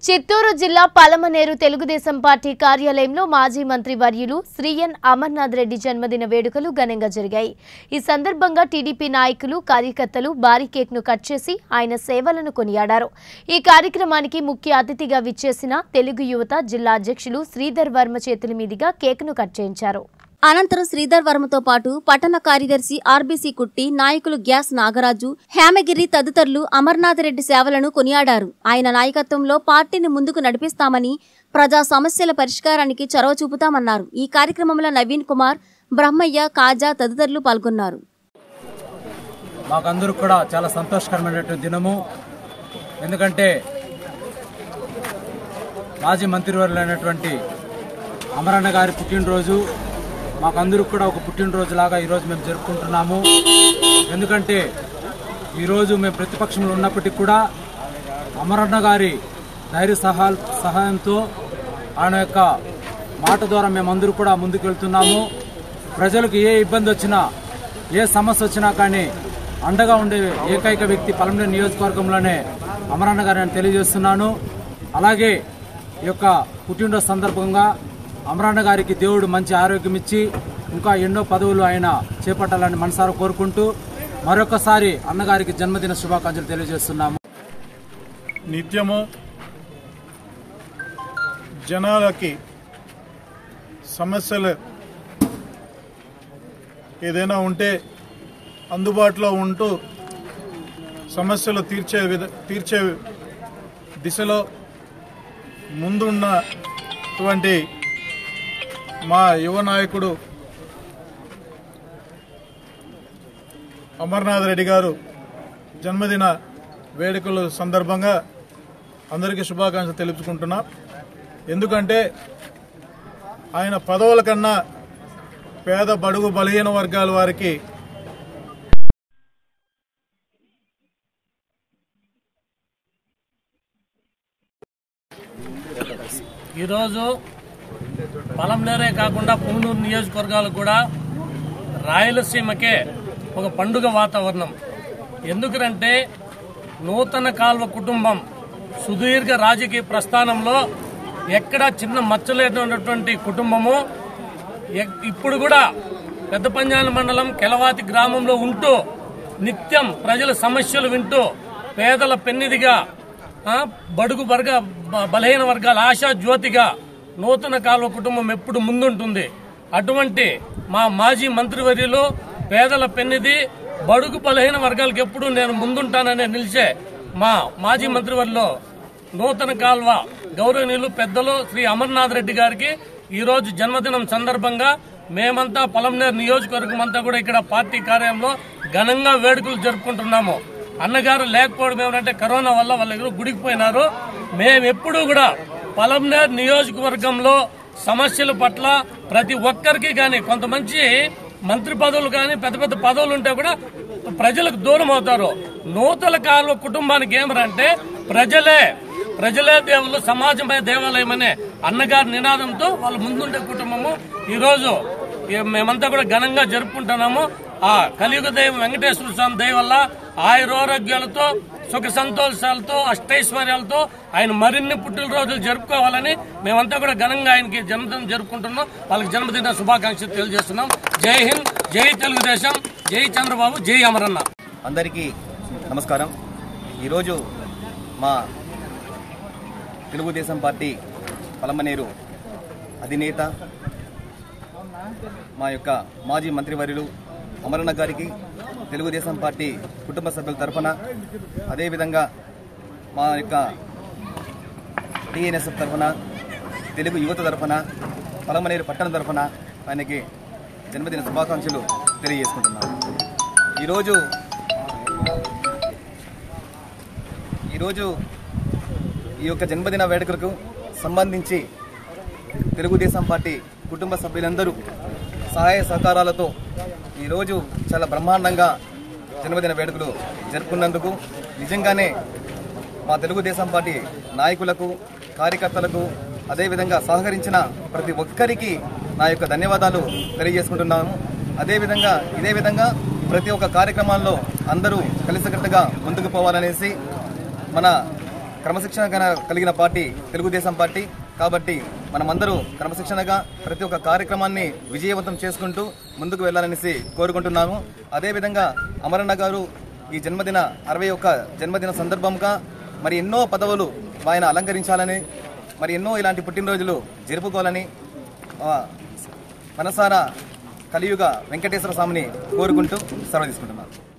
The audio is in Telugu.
చిత్తూరు జిల్లా పలమనేరు తెలుగుదేశం పార్టీ కార్యాలయంలో మాజీ మంత్రి వర్యులు శ్రీ ఎన్ అమర్నాథ్ రెడ్డి జన్మదిన వేడుకలు ఘనంగా జరిగాయి ఈ సందర్భంగా టీడీపీ నాయకులు కార్యకర్తలు భారీ కేక్ను కట్ చేసి ఆయన సేవలను కొనియాడారు ఈ కార్యక్రమానికి ముఖ్య అతిథిగా విచ్చేసిన తెలుగు యువత జిల్లా అధ్యక్షులు శ్రీధర్ వర్మ చేతుల మీదుగా కేక్ను కట్ చేయించారు అనంతరం శ్రీధర్ వర్మతో పాటు పట్టణ కార్యదర్శి ఆర్బీసీ కుట్టి నాయకులు గ్యాస్ నాగరాజు హేమగిరి తదితరులు అమర్నాథ్ రెడ్డి సేవలను కొనియాడారు ఆయన నాయకత్వంలో పార్టీని ముందుకు నడిపిస్తామని ప్రజా సమస్యల పరిష్కారానికి చొరవ చూపుతామన్నారు ఈ కార్యక్రమంలో నవీన్ కుమార్ బ్రహ్మయ్య కాజా తదితరులు పాల్గొన్నారు మాకందరూ కూడా చాలా సంతోషకరమైనటువంటి దినము ఎందుకంటే మాజీ మంత్రివర్యులైనటువంటి అమరన్న గారి పుట్టినరోజు మాకందరూ కూడా ఒక పుట్టినరోజులాగా ఈరోజు మేము జరుపుకుంటున్నాము ఎందుకంటే ఈరోజు మేము ప్రతిపక్షంలో ఉన్నప్పటికీ కూడా అమరన్న గారి ధైర్య సహా సహాయంతో ఆయన యొక్క మాట ద్వారా మేమందరూ కూడా ముందుకు వెళ్తున్నాము ప్రజలకు ఏ ఇబ్బంది వచ్చినా ఏ సమస్య వచ్చినా కానీ అండగా ఉండే ఏకైక వ్యక్తి పలమనేరు నియోజకవర్గంలోనే అమరన్న గారిని నేను తెలియజేస్తున్నాను అలాగే ఈ యొక్క పుట్టినరోజు సందర్భంగా అమరన్న గారికి దేవుడు మంచి ఆరోగ్యం ఇచ్చి ఇంకా ఎన్నో పదవులు ఆయన చేపట్టాలని మనసారా కోరుకుంటూ మరొకసారి అన్నగారికి జన్మదిన శుభాకాంక్షలు తెలియజేస్తున్నాము నిత్యము జనాలకి సమస్యలు ఏదైనా ఉంటే అందుబాటులో ఉంటూ సమస్యలు తీర్చే విధ తీర్చే దిశలో ముందున్నటువంటి మా యువ నాయకుడు అమర్నాథ్ రెడ్డి గారు జన్మదిన వేడుకల సందర్భంగా అందరికీ శుభాకాంక్షలు తెలుపుకుంటున్నా ఎందుకంటే ఆయన పదవుల కన్నా పేద బడుగు బలహీన వర్గాల వారికి ఈరోజు పలంనేరే కాకుండా పుంగనూరు నియోజకవర్గాలు కూడా రాయలసీమకే ఒక పండుగ వాతావరణం ఎందుకంటే నూతన కాల్వ కుటుంబం సుదీర్ఘ రాజకీయ ప్రస్థానంలో ఎక్కడా చిన్న మచ్చలేనటువంటి కుటుంబము ఎక్- ఇప్పుడు కూడా పెద్ద పంజాల మండలం కెలవాతి గ్రామంలో ఉంటూ నిత్యం ప్రజల సమస్యలు వింటూ పేదల పెన్నిదిగా ఆ, బడుగు వర్గ బ- బలహీన వర్గాల ఆశా జ్యోతిగా నూతన కాలువ కుటుంబం ఎప్పుడు ముందుంటుంది అటువంటి మా మాజీ మంత్రివర్యులు పేదల పెన్నిది బడుగు బలహీన వర్గాలకు ఎప్పుడు నేను ముందుంటాననే నిలిచే మా మాజీ మంత్రివర్యులు నూతన కాల్వ గౌరవనీయులు పెద్దలు శ్రీ అమర్నాథ్ రెడ్డి గారికి ఈ రోజు జన్మదినం సందర్భంగా మేమంతా పొలంనేరు నియోజకవర్గం అంతా కూడా ఇక్కడ పార్టీ కార్యాలయంలో ఘనంగా వేడుకలు జరుపుకుంటున్నాము అన్నగారు లేకపోవడం ఏమంటే కరోనా వల్ల వాళ్ళ దగ్గర గుడికి పోయినారు మేము ఎప్పుడూ కూడా పొలంనేరు నియోజకవర్గంలో సమస్యల పట్ల ప్రతి ఒక్కరికి కానీ కొంతమంది మంత్రి పదవులు కానీ పెద్ద పెద్ద పదవులు ఉంటే కూడా ప్రజలకు దూరం అవుతారు నూతన కాలువ కుటుంబానికి ఏమరంటే ప్రజలే ప్రజలే దేవుళ్ళు సమాజమే దేవాలయం అనే అన్నగారి నినాదంతో వాళ్ళ ముందుండే కుటుంబము ఈ రోజు ఈ మేమంతా కూడా ఘనంగా జరుపుకుంటున్నాము ఆ కలియుగ దైవం వెంకటేశ్వర స్వామి దయ వల్ల ఆయురారోగ్యాలతో సుఖ సంతోషాలతో అష్టైశ్వర్యాలతో ఆయన మరిన్ని పుట్టినరోజులు జరుపుకోవాలని మేమంతా కూడా ఘనంగా ఆయనకి జన్మదినం జరుపుకుంటున్నాం వాళ్ళకి జన్మదిన శుభాకాంక్షలు తెలియజేస్తున్నాం జై హింద్ జై తెలుగుదేశం జై చంద్రబాబు జై అమరన్న అందరికీ నమస్కారం ఈరోజు మా తెలుగుదేశం పార్టీ పలమనేరు అధినేత మా యొక్క మాజీ మంత్రివర్యులు అమరణ గారికి తెలుగుదేశం పార్టీ కుటుంబ సభ్యుల తరఫున అదేవిధంగా మా యొక్క టీఎన్ఎస్ఎఫ్ తరఫున తెలుగు యువత తరఫున పలమనేరు పట్టణ తరఫున ఆయనకి జన్మదిన శుభాకాంక్షలు తెలియజేసుకుంటున్నాను ఈరోజు ఈరోజు ఈ యొక్క జన్మదిన వేడుకలకు సంబంధించి తెలుగుదేశం పార్టీ కుటుంబ సభ్యులందరూ సహాయ సహకారాలతో ఈరోజు చాలా బ్రహ్మాండంగా జన్మదిన వేడుకలు జరుపుకున్నందుకు నిజంగానే మా తెలుగుదేశం పార్టీ నాయకులకు కార్యకర్తలకు అదేవిధంగా సహకరించిన ప్రతి ఒక్కరికి నా యొక్క ధన్యవాదాలు తెలియజేసుకుంటున్నాను అదేవిధంగా ఇదే విధంగా ప్రతి ఒక్క కార్యక్రమాల్లో అందరూ కలిసికట్టుగా ముందుకు పోవాలనేసి మన క్రమశిక్షణ గల- కలిగిన పార్టీ తెలుగుదేశం పార్టీ కాబట్టి మనమందరూ క్రమశిక్షణగా ప్రతి ఒక్క కార్యక్రమాన్ని విజయవంతం చేసుకుంటూ ముందుకు వెళ్ళాలనేసి కోరుకుంటున్నాము అదేవిధంగా అమరన్న గారు ఈ జన్మదిన అరవై ఒక్క జన్మదిన సందర్భంగా మరి ఎన్నో పదవులు ఆయన అలంకరించాలని మరి ఎన్నో ఇలాంటి పుట్టినరోజులు జరుపుకోవాలని ఆ, మనసారా కలియుగ వెంకటేశ్వర స్వామిని కోరుకుంటూ సెలవు తీసుకుంటున్నాను